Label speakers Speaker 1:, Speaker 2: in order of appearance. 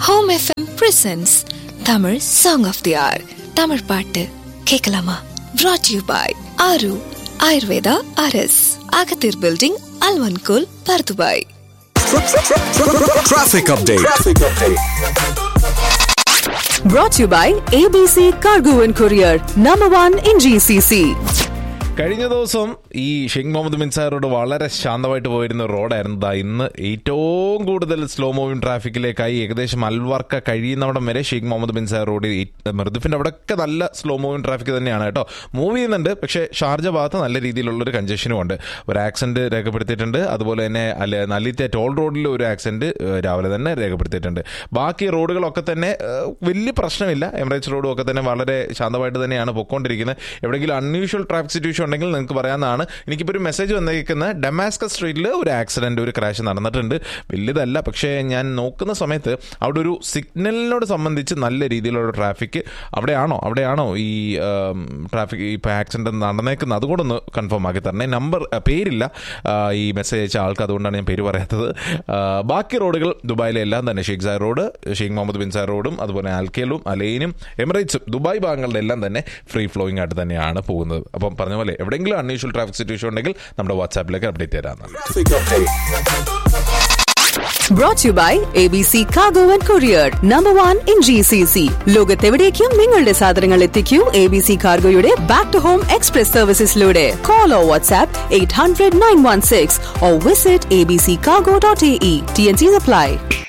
Speaker 1: Home FM presents Tamil song of the hour Tamil பாட்டு கேட்கலாமா brought you by Aaru Ayurveda அரஸ் அகத்தீர் பில்டிங் அல்வன்கோல் Bur Dubai
Speaker 2: Traffic update.
Speaker 3: Brought to you by ABC Cargo and Courier, number one in GCC.
Speaker 4: കഴിഞ്ഞ ദിവസം ഈ Sheikh Mohammed bin സാറോട് വളരെ ശാന്തമായിട്ട് പോയിരുന്ന റോഡായിരുന്നു ദാ ഇന്ന് ഏറ്റവും കൂടുതൽ സ്ലോ മൂവിംഗ് ട്രാഫിക്കിലേക്കായി ഏകദേശം അൽവർക്ക കഴിയുന്നവിടം വരെ Sheikh Mohammed bin Zayed road മൃദുഫിന്റെ അവിടെയൊക്കെ നല്ല സ്ലോ മൂവിംഗ് ട്രാഫിക് തന്നെയാണ് കേട്ടോ മൂവ് ചെയ്യുന്നുണ്ട് പക്ഷേ ഷാർജ ഭാഗത്ത് നല്ല രീതിയിലുള്ളൊരു കൺജഷനും ഉണ്ട് ഒരു ആക്സിഡന്റ് രേഖപ്പെടുത്തിയിട്ടുണ്ട് അതുപോലെ തന്നെ അല്ല നല്ലിത്തെ ടോൾ റോഡിൽ ഒരു ആക്സിഡന്റ് രാവിലെ തന്നെ രേഖപ്പെടുത്തിയിട്ടുണ്ട് ബാക്കി റോഡുകളൊക്കെ തന്നെ ഏഹ്, വലിയ പ്രശ്നമില്ല എമിറേറ്റ്സ് റോഡും ഒക്കെ തന്നെ വളരെ ശാന്തമായിട്ട് തന്നെയാണ് പൊക്കോണ്ടിരിക്കുന്നത് എവിടെയെങ്കിലും അൺയൂഷ്വൽ ട്രാഫിക് സിറ്റുവേഷൻ ഉണ്ടെങ്കിൽ നിങ്ങൾക്ക് പറയാവുന്നതാണ് എനിക്കിപ്പോൾ ഒരു മെസ്സേജ് വന്നിരിക്കുന്ന ഡെമാസ്കസ് സ്ട്രീറ്റിൽ ഒരു ആക്സിഡന്റ് ഒരു ക്രാഷ് നടന്നിട്ടുണ്ട് വലിയതല്ല പക്ഷേ ഞാൻ നോക്കുന്ന സമയത്ത് അവിടെ ഒരു സിഗ്നലിനോട് സംബന്ധിച്ച് നല്ല രീതിയിലുള്ള ട്രാഫിക് അവിടെയാണോ അവിടെയാണോ ഈ ട്രാഫിക് ഇപ്പോൾ ആക്സിഡന്റ് നടന്നേക്കുന്നത് അതുകൂടെ ഒന്ന് കൺഫേം ആക്കി തരണേ നമ്പർ പേരില്ല ആ, ഈ മെസ്സേജ് അയച്ച ആൾക്ക് അതുകൊണ്ടാണ് ഞാൻ പേര് പറയാത്തത് ആ, ബാക്കി റോഡുകൾ ദുബായിലെ എല്ലാം തന്നെ Sheikh Zayed road Sheikh Mohammed bin Zayed റോഡും അതുപോലെ ആൽക്കേലും അലൈനും എമിറേറ്റ്സും ദുബായ് ഭാഗങ്ങളുടെ എല്ലാം തന്നെ ഫ്രീ ഫ്ലോയിങ് ആയിട്ട് തന്നെയാണ് പോകുന്നത് അപ്പം പറഞ്ഞ പോലെ എവിടെയെങ്കിലും അൺയൂഷ്വൽ ട്രാഫിക് സിറ്റുവേഷൻ ഉണ്ടെങ്കിൽ നമ്മുടെ വാട്സാപ്പിലേക്ക് അപ്ഡേറ്റ് തരാമെന്നാണ്
Speaker 2: Traffic update.
Speaker 3: Brought to you by ABC Cargo and Courier, number one in GCC. ലോകത്തെവിടേക്കും നിങ്ങളുടെ സാധനങ്ങൾ എത്തിക്കൂ എ ബി സി കാർഗോയുടെ ബാക്ക് ടു ഹോം എക്സ്പ്രസ് സർവീസസിലൂടെ call or WhatsApp eight hundred nine one six or visit A B C cargo dot A E T N C supply